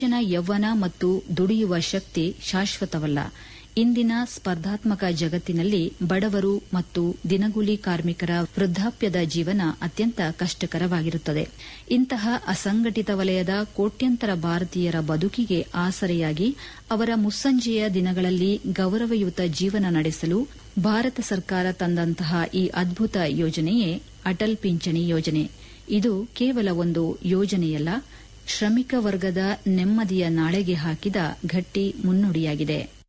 ಮನುಷ್ಯನ ಯೌವನ ಮತ್ತು ದುಡಿಯುವ ಶಕ್ತಿ ಶಾಶ್ವತವಲ್ಲ ಇಂದಿನ ಸ್ಪರ್ಧಾತ್ಮಕ ಜಗತ್ತಿನಲ್ಲಿ ಬಡವರು ಮತ್ತು ದಿನಗೂಲಿ ಕಾರ್ಮಿಕರ ವೃದ್ಧಾಪ್ಯದ ಜೀವನ ಅತ್ಯಂತ ಕಷ್ಟಕರವಾಗಿರುತ್ತದೆ ಇಂತಹ ಅಸಂಘಟಿತ ವಲಯದ ಕೋಟ್ಯಂತರ ಭಾರತೀಯರ ಬದುಕಿಗೆ ಆಸರೆಯಾಗಿ ಅವರ ಮುಸ್ಸಂಜೆಯ ದಿನಗಳಲ್ಲಿ ಗೌರವಯುತ ಜೀವನ ನಡೆಸಲು ಭಾರತ ಸರ್ಕಾರ ತಂದಂತಹ ಈ ಅದ್ಭುತ ಯೋಜನೆಯೇ ಅಟಲ್ ಪಿಂಚಣಿ ಯೋಜನೆ ಇದು ಕೇವಲ ಒಂದು ಯೋಜನೆಯಲ್ಲ ಶ್ರಮಿಕ ವರ್ಗದ ನೆಮ್ಮದಿಯ ನಾಳೆಗೆ ಹಾಕಿದ ಗಟ್ಟಿ ಮುನ್ನುಡಿಯಾಗಿದೆ